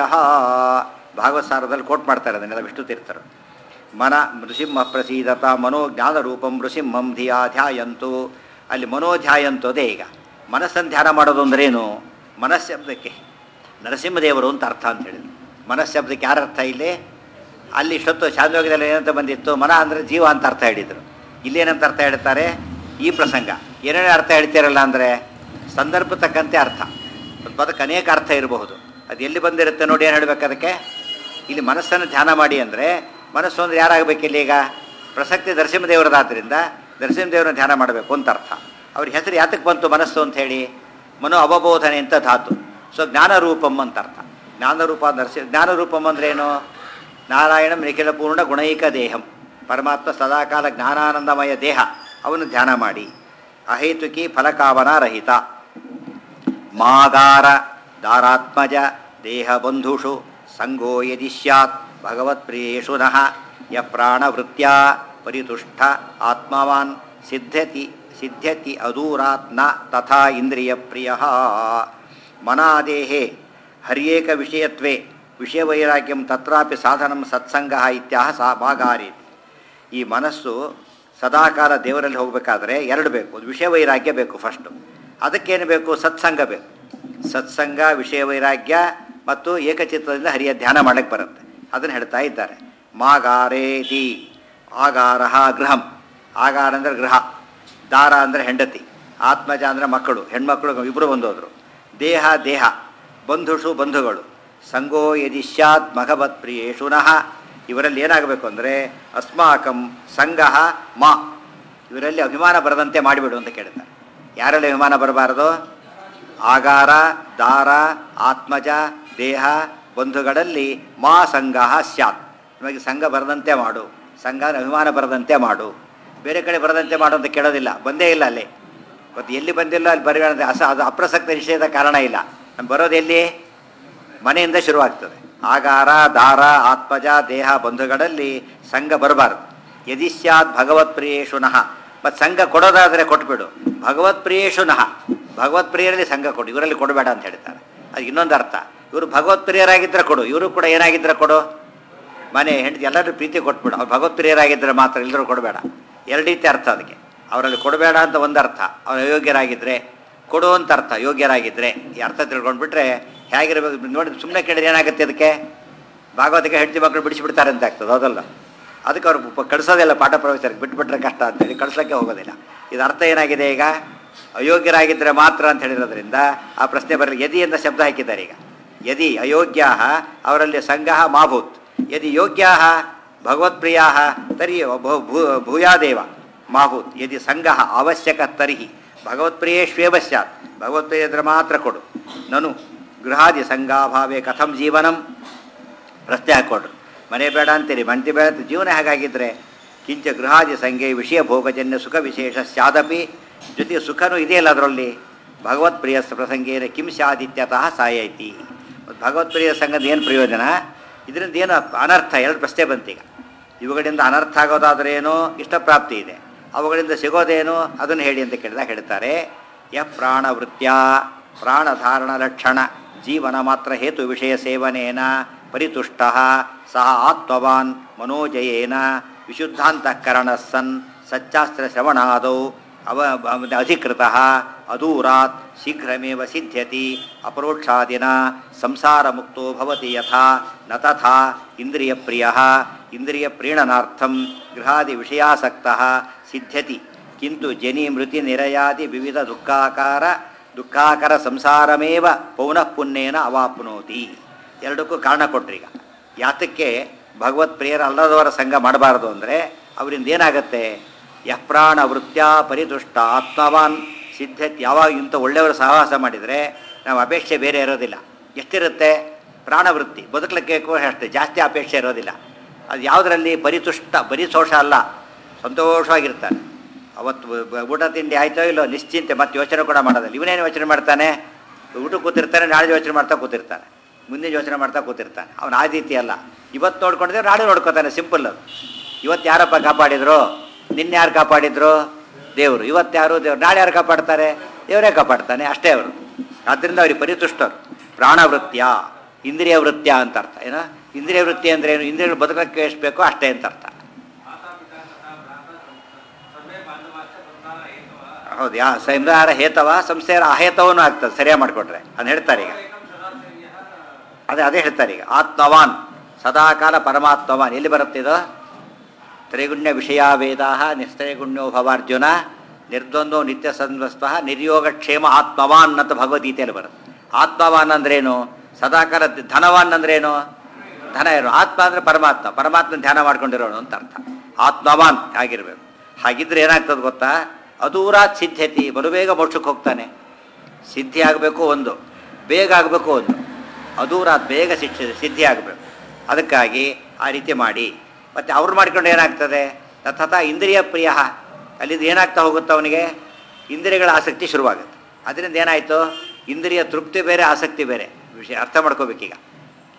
ಭಾಗವತ್ ಸಾರದಲ್ಲಿ ಕೋಟ್ ಮಾಡ್ತಾರೆ ಅದನ್ನೆಲ್ಲ ವಿಷ್ಣು ತೀರ್ಥರು ಮನ ನೃಸಿಂಹ ಪ್ರಸೀದತ ಮನೋಜ್ಞಾನರೂಪಂ ನೃಸಿಂಹಂ ಧಿಯಾ ಧ್ಯಾಯಂತು ಅಲ್ಲಿ ಮನೋಧ್ಯಾಯಂತು ಅದೇ ಈಗ ಮನಸ್ಸನ್ನು ಧ್ಯಾನ ಮಾಡೋದು ಅಂದ್ರೇನು ಮನಸ್ಸಬ್ದಕ್ಕೆ ನರಸಿಂಹದೇವರು ಅಂತ ಅರ್ಥ ಅಂತ ಹೇಳಿದ್ರು ಮನಸ್ಸಬ್ದಕ್ಕೆ ಯಾರ ಅರ್ಥ ಇಲ್ಲಿ ಅಲ್ಲಿ ಇಷ್ಟೊತ್ತು ಶಾಂತೋಗದಲ್ಲಿ ಏನಂತ ಬಂದಿತ್ತು ಮನ ಅಂದರೆ ಜೀವ ಅಂತ ಅರ್ಥ ಹೇಳಿದರು ಇಲ್ಲೇನಂತ ಅರ್ಥ ಹೇಳ್ತಾರೆ ಈ ಪ್ರಸಂಗ ಏನೇನು ಅರ್ಥ ಹೇಳ್ತೀರಲ್ಲ ಅಂದರೆ ಸಂದರ್ಭ ತಕ್ಕಂತೆ ಅರ್ಥ ಒಂದು ಪದಕ್ಕೆ ಅನೇಕ ಅರ್ಥ ಇರಬಹುದು ಅದು ಎಲ್ಲಿ ಬಂದಿರುತ್ತೆ ನೋಡಿ ಏನು ಹೇಳಬೇಕು ಅದಕ್ಕೆ ಇಲ್ಲಿ ಮನಸ್ಸನ್ನು ಧ್ಯಾನ ಮಾಡಿ ಅಂದರೆ ಮನಸ್ಸು ಅಂದರೆ ಯಾರಾಗಬೇಕಿಲ್ಲ ಈಗ ಪ್ರಸಕ್ತಿ ನರಸಿಂಹದೇವರದಾದ್ರಿಂದ ನರಸಿಂಹದೇವರನ್ನ ಧ್ಯಾನ ಮಾಡಬೇಕು ಅಂತ ಅರ್ಥ ಅವ್ರ ಹೆಸರು ಯಾತಕ್ಕೆ ಬಂತು ಮನಸ್ಸು ಅಂತ ಹೇಳಿ ಮನೋ ಅವಬೋಧನೆ ಅಂತ ಧಾತು ಸೊ ಜ್ಞಾನರೂಪಂ ಅಂತ ಅರ್ಥ ಜ್ಞಾನರೂಪ ನರಸಿ ಜ್ಞಾನರೂಪಂ ಅಂದ್ರೇನು ನಾರಾಯಣಂ ನಿಖಿಲ ಪೂರ್ಣ ಗುಣೈಕ ದೇಹಂ ಪರಮಾತ್ಮ ಸದಾಕಾಲ ಜ್ಞಾನಾನಂದಮಯ ದೇಹ ಅವನು ಧ್ಯಾನ ಮಾಡಿ ಅಹೇತುಕಿ ಫಲಕಾಮನ ರಹಿತ ಮಾಗಾರ ದಾರಾತ್ಮಜ ದೇಹ ಬಂಧುಷು ಸಂಗೋ ಯದಿ ಸ್ಯಾತ್ ಭಗವತ್ಪ್ರಿಯೇಷು ನಃ ಯ ಪ್ರಾಣವೃತ್ಯ ಪರಿತುಷ್ಟ ಆತ್ಮವಾನ್ ಸಿದ್ಧತಿ ಸಿದ್ಧ್ಯತಿ ಅದೂರಾತ್ ನ ತಥಾ ಇಂದ್ರಿಯ ಪ್ರಿಯ ಮನಾದೇಹೇ ಹರ್ಯೇಕ ವಿಷಯತ್ವೇ ವಿಷಯವೈರಾಗ್ಯಂ ತತ್ರಾಪಿ ಸಾಧನಂ ಸತ್ಸಂಗ ಇತ್ಯಾಹ ಸಾ ಭಾಗಾರೀತಿ ಈ ಮನಸ್ಸು ಸದಾಕಾಲ ದೇವರಲ್ಲಿ ಹೋಗಬೇಕಾದ್ರೆ ಎರಡು ಬೇಕು ಒಂದು ವಿಷಯ ವೈರಾಗ್ಯ ಬೇಕು ಫಸ್ಟು ಅದಕ್ಕೇನು ಬೇಕು ಸತ್ಸಂಗ ಬೇಕು ಸತ್ಸಂಗ ವಿಷಯ ವೈರಾಗ್ಯ ಮತ್ತು ಏಕಚಿತ್ತದಿಂದ ಹರಿಯ ಧ್ಯಾನ ಮಾಡಕ್ಕೆ ಬರುತ್ತೆ ಅದನ್ನು ಹೇಳ್ತಾ ಇದ್ದಾರೆ ಮಾಗಾರೇತಿ ಆಗಾರ ಗೃಹಂ ಆಗಾರ ಅಂದರೆ ಗೃಹ ದಾರ ಅಂದರೆ ಹೆಂಡತಿ ಆತ್ಮಜ ಅಂದರೆ ಮಕ್ಕಳು ಹೆಣ್ಮಕ್ಳು ಇಬ್ಬರು ಬಂದೋದ್ರು ದೇಹ ದೇಹ ಬಂಧುಷು ಬಂಧುಗಳು ಸಂಗೋ ಯದಿ ಸ್ಯಾತ್ ಭಗವತ್ ಪ್ರಿಯೇಷು ನಃ ಇವರಲ್ಲಿ ಏನಾಗಬೇಕು ಅಂದರೆ ಅಸ್ಮಾಕಂ ಸಂಘ ಮಾ ಇವರಲ್ಲಿ ಅಭಿಮಾನ ಬರದಂತೆ ಮಾಡಿಬಿಡು ಅಂತ ಕೇಳ್ತಾರೆ ಯಾರಲ್ಲಿ ಅಭಿಮಾನ ಬರಬಾರದು ಆಗಾರ ದಾರ ಆತ್ಮಜ ದೇಹ ಬಂಧುಗಳಲ್ಲಿ ಮಾ ಸಂಘ ಸ್ಯಾತ್ ನಿಮಗೆ ಸಂಘ ಬರದಂತೆ ಮಾಡು ಸಂಘ ಅಭಿಮಾನ ಬರದಂತೆ ಮಾಡು ಬೇರೆ ಕಡೆ ಬರದಂತೆ ಮಾಡು ಅಂತ ಕೇಳೋದಿಲ್ಲ ಬಂದೇ ಇಲ್ಲ ಅಲ್ಲಿ ಮತ್ತು ಎಲ್ಲಿ ಬಂದಿಲ್ಲ ಅಲ್ಲಿ ಬರಬೇಡ ಅಸ ಅದು ಅಪ್ರಸಕ್ತ ನಿಷೇಧ ಕಾರಣ ಇಲ್ಲ ನಮ್ಗೆ ಬರೋದು ಎಲ್ಲಿ ಮನೆಯಿಂದ ಶುರುವಾಗ್ತದೆ ಆಗಾರ ದಾರ ಆತ್ಮಜ ದೇಹ ಬಂಧುಗಳಲ್ಲಿ ಸಂಘ ಬರಬಾರ್ದು ಯದಿ ಸ್ಯಾತ್ ಭಗವತ್ ಪ್ರಿಯೇಷು ನಃ ಮತ್ತು ಸಂಘ ಕೊಡೋದಾದರೆ ಕೊಟ್ಬಿಡು ಭಗವತ್ ಪ್ರಿಯೇಷು ನಃ ಭಗವತ್ ಪ್ರಿಯರಲ್ಲಿ ಸಂಘ ಕೊಡು ಇವರಲ್ಲಿ ಕೊಡಬೇಡ ಅಂತ ಹೇಳ್ತಾರೆ ಅದು ಇನ್ನೊಂದು ಅರ್ಥ ಇವರು ಭಗವತ್ ಪ್ರಿಯರಾಗಿದ್ದರೆ ಕೊಡು ಇವರು ಕೂಡ ಏನಾಗಿದ್ದರೆ ಕೊಡು ಮನೆ ಹೆಂಡತಿ ಎಲ್ಲರೂ ಪ್ರೀತಿ ಕೊಟ್ಬಿಡು ಅವ್ರು ಭಗವತ್ ಪ್ರಿಯರಾಗಿದ್ದರೆ ಮಾತ್ರ ಎಲ್ಲರೂ ಕೊಡಬೇಡ ಎರಡು ರೀತಿ ಅರ್ಥ ಅದಕ್ಕೆ ಅವರಲ್ಲಿ ಕೊಡಬೇಡ ಅಂತ ಒಂದು ಅರ್ಥ ಅವ್ರು ಅಯೋಗ್ಯರಾಗಿದ್ದರೆ ಕೊಡು ಅಂತ ಅರ್ಥ ಯೋಗ್ಯರಾಗಿದ್ದರೆ ಈ ಅರ್ಥ ತಿಳ್ಕೊಂಡ್ಬಿಟ್ರೆ ಹೇಗಿರಬೇಕು ನೋಡಿ ಸುಮ್ಮನೆ ಕೇಳಿದ್ರೆ ಏನಾಗುತ್ತೆ ಅದಕ್ಕೆ ಭಾಗವತಿಗೆ ಹೆಂಡತಿ ಮಕ್ಕಳು ಬಿಡಿಸಿಬಿಡ್ತಾರೆ ಅಂತ ಆಗ್ತದೆ ಹೌದಲ್ಲ ಅದಕ್ಕೆ ಅವ್ರು ಪ- ಕಳಿಸೋದಿಲ್ಲ ಪಾಠ ಪ್ರವೇಶರಿಗೆ ಬಿಟ್ಬಿಟ್ರೆ ಕಷ್ಟ ಅಂತೇಳಿ ಕಳಿಸ್ಲಿಕ್ಕೆ ಹೋಗೋದಿಲ್ಲ ಇದು ಅರ್ಥ ಏನಾಗಿದೆ ಈಗ ಅಯೋಗ್ಯರಾಗಿದ್ದರೆ ಮಾತ್ರ ಅಂತ ಹೇಳಿರೋದ್ರಿಂದ ಆ ಪ್ರಶ್ನೆ ಬರಲಿ ಯದಿ ಅಂತ ಶಬ್ದ ಹಾಕಿದ್ದಾರೆ ಈಗ ಯದಿ ಅಯೋಗ್ಯಾ ಅವರಲ್ಲಿ ಸಂಘ ಮಾಭೂತ್ ಯದಿ ಯೋಗ್ಯಾ ಭಗವತ್ಪ್ರಿಯಾ ತರ್ಹಿ ಭೂ- ಭೂ- ಭೂಯಾದೇವ ಮಾಭೂತ್ ಯದಿ ಸಂಘ ಅವಶ್ಯಕ ತರ್ಹಿ ಭಗವತ್ಪ್ರಿಯೇಷ್ವೇವ ಸ್ಯಾತ್ ಭಗವತ್ಪ್ರಿಯ ಇದ್ರೆ ಮಾತ್ರ ಕೊಡು ನನು ಗೃಹಾದಿ ಸಂಘಾಭಾವೇ ಕಥಂ ಜೀವನಂ ಪ್ರಶ್ನೆ ಹಾಕ್ಕೊಡ್ರು ಮನೆ ಬೇಡ ಅಂತೀರಿ ಮಂತಿ ಬೇಡ ಅಂತ ಜೀವನ ಹೇಗಾಗಿದ್ದರೆ ಕಿಂಚ ಗೃಹಾದಿ ಸಂಖ್ಯೆ ವಿಷಯ ಭೋಗಜನ್ಯ ಸುಖ ವಿಶೇಷ ಸ್ಯಾದಪಿ ಜೊತೆಗೆ ಸುಖನೂ ಇದೆಯಲ್ಲ ಅದರಲ್ಲಿ ಭಗವತ್ ಪ್ರಿಯ ಪ್ರಸಂಗೇನ ಕಿಂ ಸ್ಯಾದಿತ್ಯತಃ ಸಾಯೈತಿ ಮತ್ತು ಭಗವತ್ ಪ್ರಿಯ ಸಂಘದ ಏನು ಪ್ರಯೋಜನ ಇದರಿಂದ ಏನು ಅನರ್ಥ ಎರಡು ಪ್ರಶ್ನೆ ಬಂತೀಗ ಇವುಗಳಿಂದ ಅನರ್ಥ ಆಗೋದಾದ್ರೆ ಏನೋ ಇಷ್ಟಪ್ರಾಪ್ತಿ ಇದೆ ಅವುಗಳಿಂದ ಸಿಗೋದೇನು ಅದನ್ನು ಹೇಳಿ ಅಂತ ಕೇಳಿದಾಗ ಹೇಳ್ತಾರೆ ಯ ಪ್ರಾಣವೃತ್ಯ ಪ್ರಾಣಧಾರಣ ಲಕ್ಷಣ ಜೀವನ ಮಾತ್ರ ಹೇತು ವಿಷಯ ಸೇವನೇನ ಪರಿತುಷ್ಟ ಸಹ ಆತ್ಮವಾನ್ ಮನೋಜಯೇನ ವಿಶುದ್ಧಾಂತಃಕರಣ ಸನ್ ಸಚ್ಚಾಸ್ತ್ರ ಶ್ರವಣಾದೌ ಅವ ಅಧಿಕೃತ ಅದೂರಾತ್ ಶೀಘ್ರಮೇವ ಸಿದ್ಧ್ಯತಿ ಅಪರೋಕ್ಷಾದಿನ ಸಂಸಾರ ಮುಕ್ತೋ ಭವತಿ ಯಥಾ ನ ತಥಾ ಇಂದ್ರಿಯ ಪ್ರಿಯ ಇಂದ್ರಿಯ ಪ್ರೀಣನಾರ್ಥಂ ಗೃಹಾದಿ ವಿಷಯಾಸಕ್ತ ಸಿದ್ಧ್ಯತಿ ಕಿಂತು ಜನಿ ಮೃತಿ ನಿರಯಾದಿ ವಿವಿಧ ದುಃಖಾಕಾರ ದುಃಖಾಕರ ಸಂಸಾರಮೇವ ಪೌನಃ ಪುಣ್ಯೇನ ಅವಾಪ್ನೋತಿ ಎರಡಕ್ಕೂ ಕಾರಣ ಕೊಟ್ರೀಗ ಯಾತಕ್ಕೆ ಭಗವತ್ ಪ್ರಿಯರ ಅಲ್ಲದವರ ಸಂಘ ಮಾಡಬಾರದು ಅಂದರೆ ಅವರಿಂದ ಏನಾಗತ್ತೆ ಯಪ್ರಾಣ ವೃತ್ಯ ಪರಿದುಷ್ಟ ಆತ್ಮವಾನ್ ಸಿದ್ಧತೆ ಯಾವಾಗ ಇಂಥ ಒಳ್ಳೆಯವರು ಸಹವಾಸ ಮಾಡಿದರೆ ನಾವು ಅಪೇಕ್ಷೆ ಬೇರೆ ಇರೋದಿಲ್ಲ ಎಷ್ಟಿರುತ್ತೆ ಪ್ರಾಣವೃತ್ತಿ ಬದುಕಲಿಕ್ಕೆ ಕೂಡ ಅಷ್ಟೇ ಜಾಸ್ತಿ ಅಪೇಕ್ಷೆ ಇರೋದಿಲ್ಲ ಅದು ಯಾವುದರಲ್ಲಿ ಪರಿತುಷ್ಟ ಬರೀ ಸೋಷ ಅಲ್ಲ ಸಂತೋಷವಾಗಿರ್ತಾನೆ ಅವತ್ತು ಬ- ಬ- ಊಟ ತಿಂಡಿ ಆಯ್ತೋ ಇಲ್ಲೋ ನಿಶ್ಚಿಂತೆ ಮತ್ತೆ ಯೋಚನೆ ಕೂಡ ಮಾಡೋದಿಲ್ಲ ಇವನೇನು ಯೋಚನೆ ಮಾಡ್ತಾನೆ ಊಟ ಕೂತಿರ್ತಾನೆ ನಾಳೆ ಯೋಚನೆ ಮಾಡ್ತಾ ಕೂತಿರ್ತಾನೆ ಮುಂದಿನ ಯೋಚನೆ ಮಾಡ್ತಾ ಕೂತಿರ್ತಾನೆ ಅವನ ಆ ರೀತಿ ಅಲ್ಲ ಇವತ್ತು ನೋಡ್ಕೊಂಡಿದ್ರೆ ನಾಳೆ ನೋಡ್ಕೊತಾನೆ ಸಿಂಪಲ್ ಅದು ಇವತ್ತು ಯಾರಪ್ಪ ಕಾಪಾಡಿದ್ರು ನಿನ್ನೆ ಯಾರು ಕಾಪಾಡಿದ್ರು ದೇವರು ಇವತ್ತು ಯಾರು ದೇವ್ರು ನಾಳೆ ಯಾರು ಕಾಪಾಡ್ತಾರೆ ದೇವರೇ ಕಾಪಾಡ್ತಾನೆ ಅಷ್ಟೇ ಅವರು ಆದ್ದರಿಂದ ಅವ್ರಿಗೆ ಪರಿತುಷ್ಟರು ಪ್ರಾಣವೃತ್ಯ ಇಂದ್ರಿಯ ವೃತ್ಯ ಅಂತ ಅರ್ಥ ಏನೋ ಇಂದ್ರಿಯ ವೃತ್ತಿ ಅಂದ್ರೆ ಏನು ಇಂದ್ರಿಯಗಳು ಬದುಕಕ್ಕೆ ಎಷ್ಟು ಬೇಕೋ ಅಷ್ಟೇ ಅಂತ ಅರ್ಥ ಹೌದು ಯಾ ಸಂಸಾರ ಹೇತವ ಸಂಸಾರ ಅಹೇತವನು ಆಗ್ತದೆ ಸರಿಯಾಗಿ ಮಾಡಿಕೊಟ್ರೆ ಅದನ್ನ ಹೇಳ್ತಾರೆ ಈಗ ಅದೇ ಅದೇ ಹೇಳ್ತಾರೆ ಈಗ ಆತ್ಮವಾನ್ ಸದಾಕಾಲ ಪರಮಾತ್ಮವಾನ್ ಎಲ್ಲಿ ಬರುತ್ತೆ ಇದು ತ್ರೈಗುಣ್ಯ ವಿಷಯ ವೇದಾ ನಿಸ್ತ್ರೈಗುಣ್ಯೋ ಭವಾರ್ಜುನ ನಿರ್ದ್ವಂದ್ವೋ ನಿತ್ಯ ಸಂವಸ್ತ ನಿರ್ಯೋಗ ಕ್ಷೇಮ ಆತ್ಮವಾನ್ ಅಂತ ಭಗವದ್ಗೀತೆಯಲ್ಲಿ ಬರುತ್ತೆ ಆತ್ಮವಾನ್ ಅಂದ್ರೇನು ಸದಾಕಾಲ ಧನವಾನ್ ಅಂದ್ರೇನು ಧನ ಏನು ಆತ್ಮ ಅಂದರೆ ಪರಮಾತ್ಮ ಪರಮಾತ್ಮ ಧ್ಯಾನ ಮಾಡ್ಕೊಂಡಿರೋನು ಅಂತ ಅರ್ಥ ಆತ್ಮವಾನ್ ಆಗಿರ್ಬೇಕು ಹಾಗಿದ್ರೆ ಏನಾಗ್ತದೆ ಗೊತ್ತಾ ಅದೂರಾತ್ ಸಿದ್ಧತಿ ಬರುಬೇಗ ಮೋಕ್ಷಕ್ಕೆ ಹೋಗ್ತಾನೆ ಸಿದ್ಧಿ ಆಗಬೇಕು ಒಂದು ಬೇಗ ಆಗಬೇಕು ಒಂದು ಅದೂರಾತ್ ಬೇಗ ಶಿಕ್ಷೆ ಸಿದ್ಧಿ ಆಗಬೇಕು ಅದಕ್ಕಾಗಿ ಆ ರೀತಿ ಮಾಡಿ ಮತ್ತು ಅವ್ರು ಮಾಡ್ಕೊಂಡು ಏನಾಗ್ತದೆ ತಥಾ ಇಂದ್ರಿಯ ಪ್ರಿಯ ಅಲ್ಲಿಂದ ಏನಾಗ್ತಾ ಹೋಗುತ್ತೆ ಅವನಿಗೆ ಇಂದ್ರಿಯಗಳ ಆಸಕ್ತಿ ಶುರುವಾಗುತ್ತೆ ಅದರಿಂದ ಏನಾಯಿತು ಇಂದ್ರಿಯ ತೃಪ್ತಿ ಬೇರೆ ಆಸಕ್ತಿ ಬೇರೆ ವಿಷಯ ಅರ್ಥ ಮಾಡ್ಕೋಬೇಕೀಗ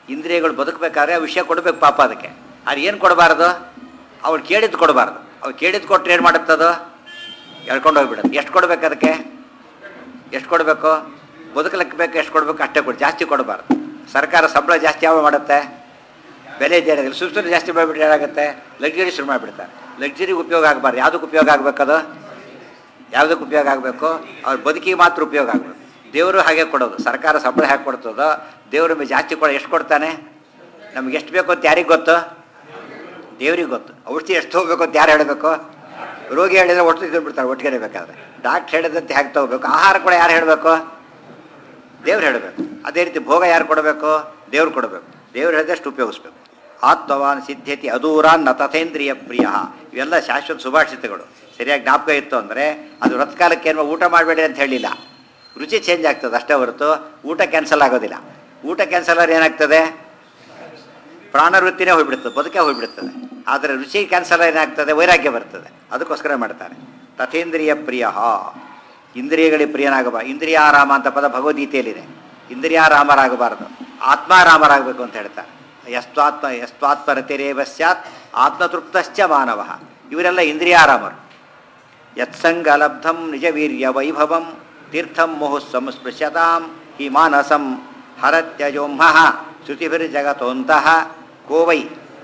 ಇಂದ್ರಿಯಗಳು ಬದುಕಬೇಕಾದ್ರೆ ಆ ವಿಷಯ ಕೊಡಬೇಕು ಪಾಪ ಅದಕ್ಕೆ ಅದು ಏನು ಕೊಡಬಾರ್ದು ಅವ್ಳು ಕೇಳಿದ್ದು ಕೊಡಬಾರ್ದು ಅವ್ಳು ಕೇಳಿದ್ದು ಕೊಟ್ಟರೆ ಏನು ಮಾಡುತ್ತದು ಎಳ್ಕೊಂಡು ಹೋಗ್ಬಿಡುತ್ತೆ ಎಷ್ಟು ಕೊಡ್ಬೇಕು ಅದಕ್ಕೆ ಎಷ್ಟು ಕೊಡಬೇಕು ಬದುಕಲಿಕ್ಕೆ ಬೇಕು ಎಷ್ಟು ಕೊಡಬೇಕು ಅಷ್ಟೇ ಕೊಡಿ ಜಾಸ್ತಿ ಕೊಡಬಾರ್ದು ಸರ್ಕಾರ ಸಂಬಳ ಜಾಸ್ತಿ ಯಾವ ಮಾಡುತ್ತೆ ಬೆಲೆ ಜಾರಿಯಲ್ಲಿ ಸುಮ್ಮನೆ ಜಾಸ್ತಿ ಮಾಡಿಬಿಟ್ರೆ ಏನಾಗುತ್ತೆ ಲಕ್ಸುರಿ ಶುರು ಮಾಡಿಬಿಡ್ತಾರೆ ಲಕ್ಸುರಿಗೆ ಉಪಯೋಗ ಆಗಬಾರ್ದು ಯಾವುದಕ್ಕೆ ಉಪಯೋಗ ಆಗಬೇಕದು ಯಾವುದಕ್ಕೆ ಉಪಯೋಗ ಆಗಬೇಕು ಅವ್ರ ಬದುಕಿಗೆ ಮಾತ್ರ ಉಪಯೋಗ ಆಗಬೇಕು ದೇವರು ಹಾಗೆ ಕೊಡೋದು ಸರ್ಕಾರ ಸಂಬಳ ಹೇಗೆ ಕೊಡ್ತದೋ ದೇವರು ನಮಗೆ ಜಾಸ್ತಿ ಕೊಡ ಎಷ್ಟು ಕೊಡ್ತಾನೆ ನಮ್ಗೆ ಎಷ್ಟು ಬೇಕು ಅಂತ ಯಾರಿಗೆ ಗೊತ್ತು ದೇವ್ರಿಗೆ ಗೊತ್ತು ಔಷಧಿ ಎಷ್ಟು ಹೋಗ್ಬೇಕು ಅಂತ ಯಾರು ಹೇಳಬೇಕು ರೋಗಿ ಹೇಳಿದ್ರೆ ಒಟ್ಟು ತಿಂದ್ಬಿಡ್ತಾರೆ ಒಟ್ಟಿಗೆ ಬೇಕಾದ್ರೆ ಡಾಕ್ಟ್ರ್ ಹೇಳಿದಂತೆ ಹೇಗೆ ತಗೋಬೇಕು ಆಹಾರ ಕೂಡ ಯಾರು ಹೇಳಬೇಕು ದೇವ್ರು ಹೇಳಬೇಕು ಅದೇ ರೀತಿ ಭೋಗ ಯಾರು ಕೊಡಬೇಕು ದೇವ್ರು ಕೊಡಬೇಕು ದೇವ್ರು ಹೇಳಿದಷ್ಟು ಉಪಯೋಗಿಸ್ಬೇಕು ಆತ್ಮವಾನ್ ಸಿದ್ಧತೆ ಅದೂರಾನ್ ನ ತಥೇಂದ್ರಿಯ ಪ್ರಿಯ ಇವೆಲ್ಲ ಶಾಶ್ವತ ಸುಭಾಷಿತಗಳು ಸರಿಯಾಗಿ ಜ್ಞಾಪಕ ಇತ್ತು ಅಂದರೆ ಅದು ವ್ರತಕಾಲಕ್ಕೆ ಏನು ಊಟ ಮಾಡಬೇಡಿ ಅಂತ ಹೇಳಿಲ್ಲ ರುಚಿ ಚೇಂಜ್ ಆಗ್ತದೆ ಅಷ್ಟೇ ಹೊರತು ಊಟ ಕ್ಯಾನ್ಸಲ್ ಆಗೋದಿಲ್ಲ ಊಟ ಕ್ಯಾನ್ಸಲ್ ಆದ್ರೆ ಏನಾಗ್ತದೆ ಪ್ರಾಣವೃತ್ತಿನೇ ಹೋಗ್ಬಿಡ್ತದೆ ಬದುಕೇ ಹೋಗ್ಬಿಡ್ತದೆ ಆದರೆ ರುಚಿ ಕ್ಯಾನ್ಸಲ್ ಏನಾಗ್ತದೆ ವೈರಾಗ್ಯ ಬರ್ತದೆ ಅದಕ್ಕೋಸ್ಕರ ಮಾಡ್ತಾರೆ ತಥೇಂದ್ರಿಯ ಪ್ರಿಯ ಇಂದ್ರಿಯಗಳಿಗೆ ಪ್ರಿಯನಾಗಬಾರ ಇಂದ್ರಿಯಾರಾಮ ಅಂತ ಪದ ಭಗವದ್ಗೀತೆಯಲ್ಲಿದೆ ಇಂದ್ರಿಯಾರಾಮರಾಗಬಾರದು ಆತ್ಮಾರಾಮರಾಗಬೇಕು ಅಂತ ಹೇಳ್ತಾರೆ ಎಸ್ತ್ವಾತ್ಮ ಎಸ್ತ್ವಾತ್ಮರತಿರೇವ ಸ್ಯಾತ್ ಆತ್ಮತೃಪ್ತಶ್ಚ ಮಾನವ ಇವರೆಲ್ಲ ಇಂದ್ರಿಯಾರಾಮರು ಯತ್ಸಂಗಲಬ್ಧಂ ನಿಜವೀರ್ಯ ವೈಭವಂ ತೀರ್ಥಂ ಮುಹು ಸಂಸ್ಪೃಶ್ಯತಾಂ ಹಿ ಮಾನಸಂ ಹರತ್ಯಜೋಂಹಃ ಶ್ರುತಿಭಿರ್ಜಗತೋಂತಹ ಕೋವೈ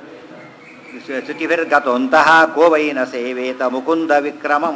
ಶ್ರುತಿಭಿರ್ಗತೋಂತಹ ಕೋವೈ ನ ಸೇವೇತ ಮುಕುಂದ ವಿಕ್ರಮಂ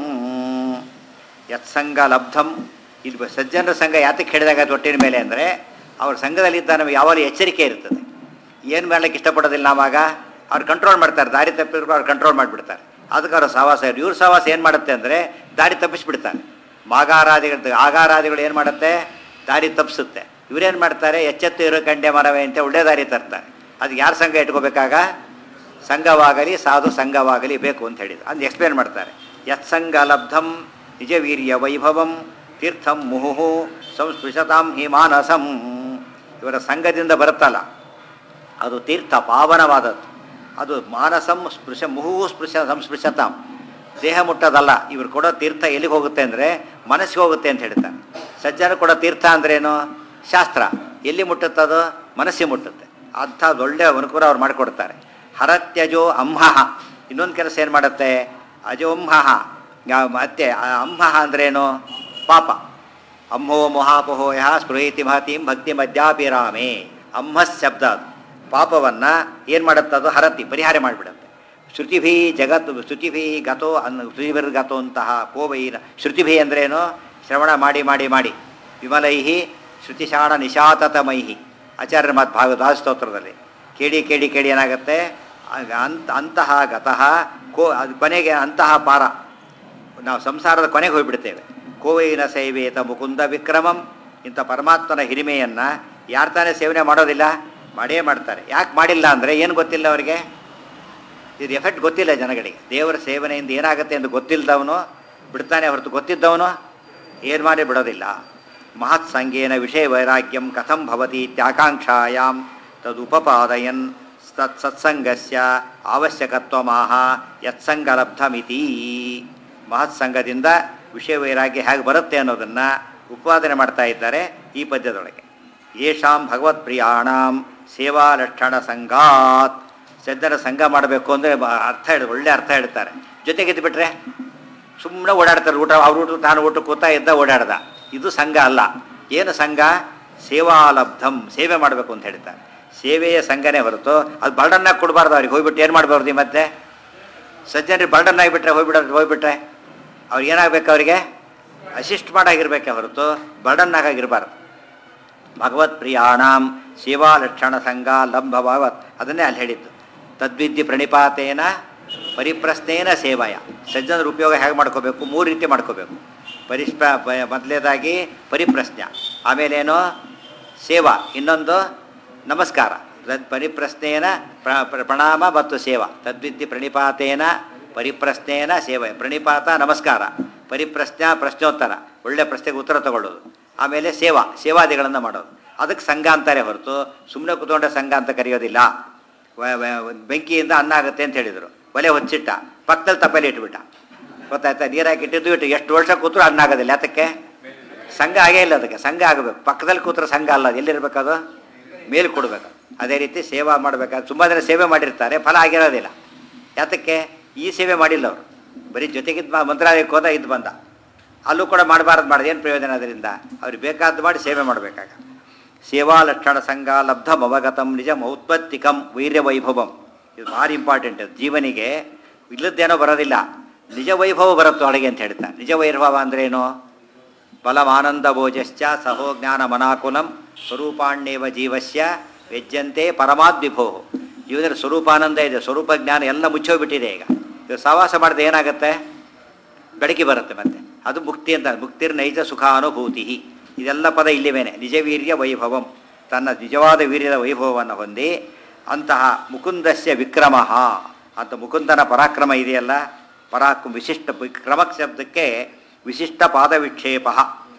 ಯತ್ಸಂಗ ಲಬ್ಧಂ ಇಲ್ಲಿ ಸಜ್ಜನರ ಸಂಘ ಯಾತಕ್ಕೆ ಹೇಳಿದಾಗ ತೊಟ್ಟಿನ ಮೇಲೆ ಅಂದರೆ ಅವ್ರ ಸಂಘದಲ್ಲಿದ್ದ ನಮಗೆ ಯಾವಾಗಲೂ ಎಚ್ಚರಿಕೆ ಇರ್ತದೆ ಏನು ಮಾಡ್ಲಿಕ್ಕೆ ಇಷ್ಟಪಡೋದಿಲ್ಲ ನಾವಾಗ ಅವ್ರು ಕಂಟ್ರೋಲ್ ಮಾಡ್ತಾರೆ ದಾರಿ ತಪ್ಪಿದ್ರು ಅವ್ರು ಕಂಟ್ರೋಲ್ ಮಾಡಿಬಿಡ್ತಾರೆ ಅದಕ್ಕೆ ಅವ್ರ ಸಹವಾಸ ಇವ್ರ ಸಹವಾಸ ಏನು ಮಾಡುತ್ತೆ ಅಂದರೆ ದಾರಿ ತಪ್ಪಿಸ್ಬಿಡ್ತಾರೆ ಮಾಗಾರಾದಿಗಳು ಆಗಾರಾದಿಗಳು ಏನು ಮಾಡುತ್ತೆ ದಾರಿ ತಪ್ಪಿಸುತ್ತೆ ಇವರೇನು ಮಾಡ್ತಾರೆ ಎಚ್ಚೆತ್ತು ಇರೋ ಕಂಡೆ ಮರವೇ ಅಂತ ಒಳ್ಳೆ ದಾರಿ ತರ್ತಾರೆ ಅದಕ್ಕೆ ಯಾರ ಸಂಘ ಇಟ್ಕೋಬೇಕಾಗ ಸಂಘವಾಗಲಿ ಸಾಧು ಸಂಘವಾಗಲಿ ಬೇಕು ಅಂತ ಹೇಳಿದ್ರು ಅದು ಎಕ್ಸ್ಪ್ಲೇನ್ ಮಾಡ್ತಾರೆ ಯತ್ಸಂಗ ಲಬ್ಧಂ ನಿಜವೀರ್ಯ ವೈಭವಂ ತೀರ್ಥಂ ಮುಹುಹು ಸಂಸ್ಪೃಶತಾಂ ಹಿ ಮಾನಸಂ ಇವರ ಸಂಘದಿಂದ ಬರುತ್ತಲ್ಲ ಅದು ತೀರ್ಥ ಪಾವನವಾದದ್ದು ಅದು ಮಾನಸಂ ಸ್ಪೃಶ ಮುಹುವು ಸ್ಪೃಶ ಸಂಸ್ಪೃಶತಾಂ ದೇಹ ಮುಟ್ಟೋದಲ್ಲ ಇವ್ರು ಕೊಡೋ ತೀರ್ಥ ಎಲ್ಲಿಗೆ ಹೋಗುತ್ತೆ ಅಂದರೆ ಮನಸ್ಸಿಗೆ ಹೋಗುತ್ತೆ ಅಂತ ಹೇಳ್ತಾರೆ ಸಜ್ಜನ ಕೊಡೋ ತೀರ್ಥ ಅಂದ್ರೇನು ಶಾಸ್ತ್ರ ಎಲ್ಲಿ ಮುಟ್ಟುತ್ತದು ಮನಸ್ಸಿಗೆ ಮುಟ್ಟುತ್ತೆ ಅಂಥ ಒಳ್ಳೆ ಅನುಕೂಲ ಅವ್ರು ಮಾಡಿಕೊಡ್ತಾರೆ ಹರತ್ಯಜೋ ಅಂಹಃ ಇನ್ನೊಂದು ಕೆಲಸ ಏನು ಮಾಡುತ್ತೆ ಅಜೋಂಹಃ ಮತ್ತೆ ಅಂಹಃ ಅಂದ್ರೇನು ಪಾಪ ಅಮ್ಮೋ ಮಹಾಪಹೋ ಯಹ ಸ್ಪೃಹೀತಿ ಮಹತೀಂ ಭಕ್ತಿ ಮಧ್ಯಾಪಿರಾಮೆ ಅಮ್ಮಸ್ ಶಬ್ದ ಅದು ಪಾಪವನ್ನು ಏನು ಮಾಡುತ್ತೆ ಅದು ಹರತಿ ಪರಿಹಾರ ಮಾಡಿಬಿಡುತ್ತೆ ಶ್ರುತಿಭಿ ಜಗತ್ ಶ್ರುತಿಭಿ ಗತೋ ಅನ್ ಶ್ರುತಿಭಿರ್ಗತೋ ಅಂತಹ ಕೋವೈನ ಶ್ರುತಿಭಿ ಅಂದ್ರೇನು ಶ್ರವಣ ಮಾಡಿ ಮಾಡಿ ಮಾಡಿ ವಿಮಲೈಹಿ ಶ್ರುತಿಶಾಣ ನಿಶಾತತಮೈಹಿ ಆಚಾರ್ಯರ ಮಾತು ಭಾಗವತ ಸ್ತೋತ್ರದಲ್ಲಿ ಕೇಳಿ ಕೇಳಿ ಕೇಳಿ ಏನಾಗುತ್ತೆ ಆಗ ಅಂತ ಅಂತಹ ಗತಃ ಕೋ ಅದು ಕೊನೆಗೆ ಅಂತಹ ಪಾರ ನಾವು ಸಂಸಾರದ ಕೊನೆಗೆ ಹೋಗ್ಬಿಡ್ತೇವೆ ಕೋವೈನ ಸೇವೇತ ಮುಕುಂದ ವಿಕ್ರಮಂ ಇಂಥ ಪರಮಾತ್ಮನ ಹಿರಿಮೆಯನ್ನು ಯಾರು ತಾನೇ ಸೇವನೆ ಮಾಡೋದಿಲ್ಲ ಮಾಡೇ ಮಾಡ್ತಾರೆ ಯಾಕೆ ಮಾಡಿಲ್ಲ ಅಂದರೆ ಏನು ಗೊತ್ತಿಲ್ಲ ಅವರಿಗೆ ಇದು ಎಫೆಕ್ಟ್ ಗೊತ್ತಿಲ್ಲ ಜನಗಳಿಗೆ ದೇವರ ಸೇವನೆಯಿಂದ ಏನಾಗುತ್ತೆ ಎಂದು ಗೊತ್ತಿಲ್ಲದವನು ಬಿಡ್ತಾನೆ ಹೊರತು ಗೊತ್ತಿದ್ದವನು ಏನು ಮಾಡಿ ಬಿಡೋದಿಲ್ಲ ಮಹತ್ ಸಂಗೇನ ವಿಷಯ ವೈರಾಗ್ಯಂ ಕಥಂ ಭವತಿ ಇತ್ಯಾಕಾಂಕ್ಷಾಯಾಂ ತದುಪಪಾದಯನ್ ತತ್ ಸತ್ಸಂಗಸ್ಯ ಅವಶ್ಯಕತ್ವಮಾಹ ಯತ್ಸಂಗಲಬ್ಧಮಿತಿ ಮಹತ್ ಸಂಘದಿಂದ ವಿಷಯ ವೈರಾಗ್ಯ ಹೇಗೆ ಬರುತ್ತೆ ಅನ್ನೋದನ್ನು ಉತ್ಪಾದನೆ ಮಾಡ್ತಾ ಇದ್ದಾರೆ ಈ ಪದ್ಯದೊಳಗೆ ಯೇಷಾಂ ಭಗವತ್ ಪ್ರಿಯಾಣಾಂ ಸೇವಾ ಲಕ್ಷಣ ಸಂಘಾತ್ ಸಜ್ಜನ ಸಂಘ ಮಾಡಬೇಕು ಅಂದರೆ ಅರ್ಥ ಹೇಳಿ ಒಳ್ಳೆ ಅರ್ಥ ಹೇಳ್ತಾರೆ ಜೊತೆಗೆ ಬಿಟ್ರೆ ಸುಮ್ಮನೆ ಓಡಾಡ್ತಾರೆ ಊಟ ಅವ್ರ ಊಟ ತಾನು ಊಟ ಕೂತಾ ಇದ್ದ ಓಡಾಡ್ದ ಇದು ಸಂಘ ಅಲ್ಲ ಏನು ಸಂಘ ಸೇವಾಲಬ್ಧಂ ಸೇವೆ ಮಾಡಬೇಕು ಅಂತ ಹೇಳ್ತಾರೆ ಸೇವೆಯ ಸಂಘನೇ ಹೊರತು ಅದು ಬರ್ಡನ್ನಾಗಿ ಕೊಡಬಾರ್ದು ಅವ್ರಿಗೆ ಹೋಗ್ಬಿಟ್ಟು ಏನು ಮಾಡಬಾರ್ದು ಮತ್ತೆ ಸಜ್ಜನರಿಗೆ ಬರ್ಡನ್ ಆಗಿಬಿಟ್ರೆ ಹೋಗ್ಬಿಡ ಹೋಗ್ಬಿಟ್ರೆ ಅವ್ರಿಗೆ ಏನಾಗಬೇಕು ಅವರಿಗೆ ಅಸಿಸ್ಟ್ ಮಾಡಾಗಿರ್ಬೇಕೆ ಹೊರತು ಬರ್ಡನ್ನಾಗಿರಬಾರ್ದು ಭಗವತ್ ಪ್ರಿಯಾಣಾಂ ಸೇವಾ ಲಕ್ಷಣ ಸಂಘ ಲಂಬ ಭಾಗವತ್ ಅದನ್ನೇ ಅಲ್ಲಿ ಹೇಳಿದ್ದು ತದ್ವಿದ್ಯೆ ಪ್ರಣಿಪಾತೇನ ಪರಿಪ್ರಶ್ನೇನ ಸೇವಯ ಸಜ್ಜನರ ಉಪಯೋಗ ಹೇಗೆ ಮಾಡ್ಕೋಬೇಕು ಮೂರು ರೀತಿ ಮಾಡ್ಕೋಬೇಕು ಪರಿಷ್ಪ ಮೊದಲೇದಾಗಿ ಪರಿಪ್ರಶ್ನೆ ಆಮೇಲೇನು ಸೇವಾ ಇನ್ನೊಂದು ನಮಸ್ಕಾರ ತದ್ ಪರಿಪ್ರಶ್ನೇನ ಪ್ರ- ಪ್ರ- ಪ್ರಣಾಮ ಮತ್ತು ಸೇವಾ ತದ್ವಿದ್ಯೆ ಪ್ರಣಿಪಾತೇನ ಪರಿಪ್ರಶ್ನೇನ ಸೇವೆ ಪ್ರಣಿಪಾತ ನಮಸ್ಕಾರ ಪರಿಪ್ರಶ್ನ ಪ್ರಶ್ನೋತ್ತರ ಒಳ್ಳೆ ಪ್ರಶ್ನೆಗೆ ಉತ್ತರ ತಗೊಳ್ಳೋದು ಆಮೇಲೆ ಸೇವಾ ಸೇವಾದಿಗಳನ್ನು ಮಾಡೋದು ಅದಕ್ಕೆ ಸಂಘ ಅಂತಾರೆ ಹೊರತು ಸುಮ್ಮನೆ ಕೂತ್ಕೊಂಡೆ ಸಂಘ ಅಂತ ಕರೆಯೋದಿಲ್ಲ ವ- ವ- ಬೆಂಕಿಯಿಂದ ಅನ್ನ ಆಗುತ್ತೆ ಅಂತ ಹೇಳಿದರು ಒಲೆ ಹೊಚ್ಚಿಟ್ಟ ಪಕ್ಕದಲ್ಲಿ ತಪ್ಪಲಿ ಇಟ್ಬಿಟ್ಟ ಗೊತ್ತಾಯ್ತಾ ನೀರಾಕಿ ಇಟ್ಟಿದ್ದು ಇಟ್ಟು ಎಷ್ಟು ವರ್ಷ ಕೂತ್ರು ಅನ್ನ ಆಗೋದಿಲ್ಲ ಯಾತಕ್ಕೆ ಸಂಘ ಆಗೇ ಇಲ್ಲ ಅದಕ್ಕೆ ಸಂಘ ಆಗಬೇಕು ಪಕ್ಕದಲ್ಲಿ ಕೂತ್ರೆ ಸಂಘ ಅಲ್ಲ ಅದು ಎಲ್ಲಿರ್ಬೇಕು ಅದು ಮೇಲೆ ಕೊಡಬೇಕು ಅದೇ ರೀತಿ ಸೇವಾ ಮಾಡಬೇಕಾದ್ರೆ ತುಂಬ ಜನ ಸೇವೆ ಮಾಡಿರ್ತಾರೆ ಫಲ ಆಗಿರೋದಿಲ್ಲ ಯಾತಕ್ಕೆ ಈ ಸೇವೆ ಮಾಡಿಲ್ಲ ಅವರು ಬರೀ ಜೊತೆಗಿದ್ದು ಮಾ- ಮಂತ್ರಾಲಯಕ್ಕೆ ಹೋದ ಇದ್ದು ಬಂದ ಅಲ್ಲೂ ಕೂಡ ಮಾಡಬಾರ್ದು ಮಾಡಿದ ಏನು ಪ್ರಯೋಜನ ಅದರಿಂದ ಅವ್ರಿಗೆ ಬೇಕಾದ್ದು ಮಾಡಿ ಸೇವೆ ಮಾಡಬೇಕಾಗ ಸೇವಾ ಲಕ್ಷಣ ಸಂಘ ಲಬ್ಧಂ ಅವಗತಂ ನಿಜ ಔತ್ಪತ್ತಿಕಂ ವೈರ್ಯ ವೈಭವಂ ಇದು ಭಾರಿ ಇಂಪಾರ್ಟೆಂಟ್ ಜೀವನಿಗೆ ಇಲ್ಲದ್ದೇನೋ ಬರೋದಿಲ್ಲ ನಿಜ ವೈಭವ ಬರುತ್ತೋ ಒಳಗೆ ಅಂತ ಹೇಳ್ತಾರೆ ನಿಜ ವೈಭವ ಅಂದ್ರೇನು ಬಲಮಾನಂದ ಭೋಜಶ್ಚ ಸಹೋ ಜ್ಞಾನ ಮನಾಕುಲಂ ಸ್ವರೂಪಾಣ್ಯೇವ ಜೀವಸ್ಯ ವ್ಯಜ್ಯಂತೆ ಪರಮಾದ್ವಿಭೋ ಜೀವನದಲ್ಲಿ ಸ್ವರೂಪಾನಂದ ಇದೆ ಸ್ವರೂಪ ಜ್ಞಾನ ಎಲ್ಲ ಮುಚ್ಚೋಗ್ಬಿಟ್ಟಿದೆ ಈಗ ಇದು ಸಹವಾಸ ಮಾಡಿದ್ರೆ ಏನಾಗುತ್ತೆ ಬೆಳಕಿ ಬರುತ್ತೆ ಮತ್ತೆ ಅದು ಮುಕ್ತಿ ಅಂತ ಮುಕ್ತಿರ್ ನೈಜ ಸುಖ ಅನುಭೂತಿ ಇದೆಲ್ಲ ಪದ ಇಲ್ಲಿವೇನೆ ನಿಜವೀರ್ಯ ವೈಭವಂ ತನ್ನ ನಿಜವಾದ ವೀರ್ಯದ ವೈಭವವನ್ನು ಹೊಂದಿ ಅಂತಹ ಮುಕುಂದಸ್ಯ ವಿಕ್ರಮ ಅಂತ ಮುಕುಂದನ ಪರಾಕ್ರಮ ಇದೆಯಲ್ಲ ಪರಾಕ್ ವಿಶಿಷ್ಟ ವಿಕ್ರಮ ಶಬ್ದಕ್ಕೆ ವಿಶಿಷ್ಟ ಪಾದವಿಕ್ಷೇಪ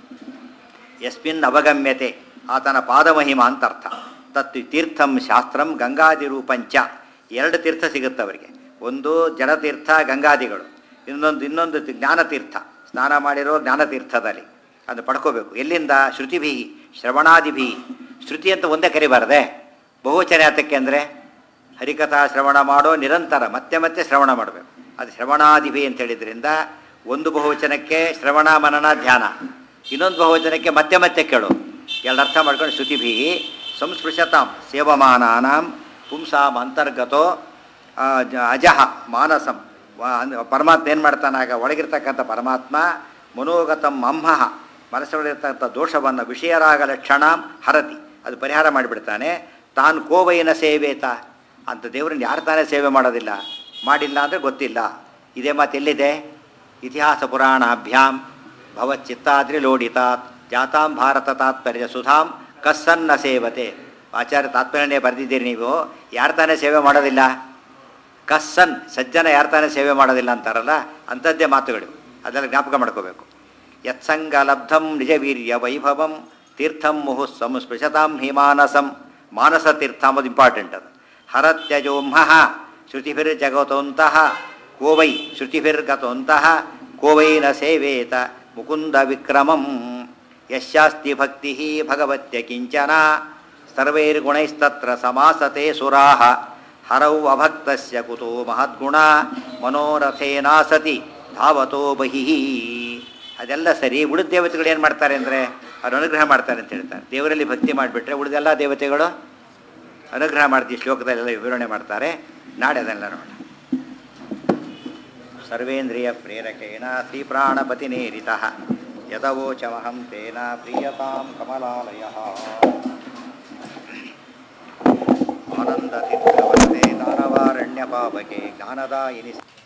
ಯಸ್ಮಿನ್ ಅವಗಮ್ಯತೆ ಆತನ ಪಾದಮಹಿಮ ಅಂತ ಅರ್ಥ ತತ್ ತೀರ್ಥಂ ಶಾಸ್ತ್ರಂ ಗಂಗಾದಿರೂಪಂಚ ಎರಡು ತೀರ್ಥ ಸಿಗುತ್ತೆ ಅವರಿಗೆ ಒಂದು ಜಡತೀರ್ಥ ಗಂಗಾದಿಗಳು ಇನ್ನೊಂದು ಇನ್ನೊಂದು ತಿ- ಜ್ಞಾನತೀರ್ಥ ಸ್ನಾನ ಮಾಡಿರೋ ಜ್ಞಾನತೀರ್ಥದಲ್ಲಿ ಅದು ಪಡ್ಕೋಬೇಕು ಎಲ್ಲಿಂದ ಶ್ರುತಿಭಿ ಶ್ರವಣಾದಿಭಿ ಶ್ರುತಿ ಅಂತ ಒಂದೇ ಕರಿಬಾರ್ದೆ ಬಹುವಚನ ಯಾತಕ್ಕೆ ಅಂದರೆ ಹರಿಕಥಾ ಶ್ರವಣ ಮಾಡೋ ನಿರಂತರ ಮತ್ತೆ ಮತ್ತೆ ಶ್ರವಣ ಮಾಡಬೇಕು ಅದು ಶ್ರವಣಾದಿಭಿ ಅಂತ ಹೇಳಿದ್ರಿಂದ ಒಂದು ಬಹುವಚನಕ್ಕೆ ಶ್ರವಣ ಮನನ ಧ್ಯಾನ ಇನ್ನೊಂದು ಬಹುವಚನಕ್ಕೆ ಮತ್ತೆ ಮತ್ತೆ ಕೇಳು ಎರಡು ಅರ್ಥ ಮಾಡ್ಕೊಂಡು ಶ್ರುತಿಭಿ ಸಂಸ್ಪೃಶತಾಂ ಸೇವಮಾನಾನಾಂ ಪುಂಸಾಂ ಅಂತರ್ಗತೋ ಆ, ಜ- ಅಜಃ ಮಾನಸಂ ವ- ಅಂದ್- ಪರಮಾತ್ಮ ಏನು ಮಾಡ್ತಾನಾಗ ಒಳಗಿರ್ತಕ್ಕಂಥ ಪರಮಾತ್ಮ ಮನೋಗತಂ ಅಂಹಃ ಮನಸ್ಸೊಳಗಿರ್ತಕ್ಕಂಥ ದೋಷವನ್ನು ವಿಷಯರಾಗ ಲಕ್ಷಣಾಂ ಹರತಿ ಅದು ಪರಿಹಾರ ಮಾಡಿಬಿಡ್ತಾನೆ ತಾನು ಕೋವೈನ ಸೇವೇತ ಅಂತ ದೇವರನ್ನ ಯಾರು ತಾನೇ ಸೇವೆ ಮಾಡೋದಿಲ್ಲ ಮಾಡಿಲ್ಲ ಅಂದರೆ ಗೊತ್ತಿಲ್ಲ ಇದೇ ಮಾತು ಎಲ್ಲಿದೆ ಇತಿಹಾಸ ಪುರಾಣಾಭ್ಯಾಂ ಭವಚ್ಚಿತ್ತಾದ್ರಿ ಲೋಡಿತಾತ್ ಜಾತಾಂ ಭಾರತ ತಾತ್ಪರ್ಯ ಸುಧಾಂ ಕಸ್ಸನ್ನ ಸೇವತೆ ಆಚಾರ್ಯ ತಾತ್ಪರ್ಯನೇ ಬರೆದಿದ್ದೀರಿ ನೀವು ಯಾರು ತಾನೇ ಸೇವೆ ಮಾಡೋದಿಲ್ಲ ಕಸ್ಸನ್ ಸಜ್ಜನ ಯಾರು ತಾನೇ ಸೇವೆ ಮಾಡೋದಿಲ್ಲ ಅಂತಾರಲ್ಲ ಅಂಥದ್ದೇ ಮಾತುಗಳು ಅದೆಲ್ಲ ಜ್ಞಾಪಕ ಮಾಡ್ಕೋಬೇಕು ಯತ್ಸಂಗ ಲಬ್ಧಂ ನಿಜ ವೀರ್ಯ ವೈಭವಂ ತೀರ್ಥಂ ಮುಹು ಸಂಸ್ಪೃಶತಾಂ ಹಿಮಾನಸಂ ಮಾನಸ ತೀರ್ಥ ಅಂಬುದು ಇಂಪಾರ್ಟೆಂಟ್ ಅದು ಹರತ್ಯಜೋಂಹಃ ಶ್ರುತಿಭಿರ್ಜಗತೋಂತಹ ಕೋವೈ ಶ್ರುತಿಭಿರ್ಗತೋಂತಹ ಕೋವೈ ನ ಸೇವೇತ ಮುಕುಂದ ವಿಕ್ರಮಂ ಯಶಾಸ್ತಿ ಭಕ್ತಿ ಭಗವತ್ಯ ಕಿಂಚನ ಸರ್ವೈರ್ಗುಣೈಸ್ತತ್ರ ಸಮಾಸತೆ ಸುರಾಹ ಹರೌ ಅಭಕ್ತಸ್ಯ ಕುತೋ ಮಹದ್ಗುಣ ಮನೋರಥೇನಾಸತಿ ಧಾವತೋ ಬಹಿಃ ಅದೆಲ್ಲ ಸರಿ ಉಳಿದ ದೇವತೆಗಳು ಏನು ಮಾಡ್ತಾರೆ ಅಂದರೆ ಅವ್ರು ಅನುಗ್ರಹ ಮಾಡ್ತಾರೆ ಅಂತ ಹೇಳ್ತಾರೆ ದೇವರಲ್ಲಿ ಭಕ್ತಿ ಮಾಡಿಬಿಟ್ರೆ ಉಳಿದೆಲ್ಲ ದೇವತೆಗಳು ಅನುಗ್ರಹ ಮಾಡ್ತೀವಿ ಶ್ಲೋಕದಲ್ಲೆಲ್ಲ ವಿವರಣೆ ಮಾಡ್ತಾರೆ ನಾಳೆ ಅದೆಲ್ಲ ನೋಡೋಣ ಸರ್ವೇಂದ್ರಿಯ ಪ್ರೇರಕೇಣ ಶ್ರೀಪ್ರಾಣಪತಿನೇರಿತ ಯದವೋಚಮಹಂ ತೇನ ಪ್ರೀಯತಾಂ ಕಮಲಾಲಯ ಆನಂದತಿತ್ರವರದೆ ದಾನವಾರಣ್ಯ ಪಾಪಕೆ ಜ್ಞಾನದಾಯಿನಿ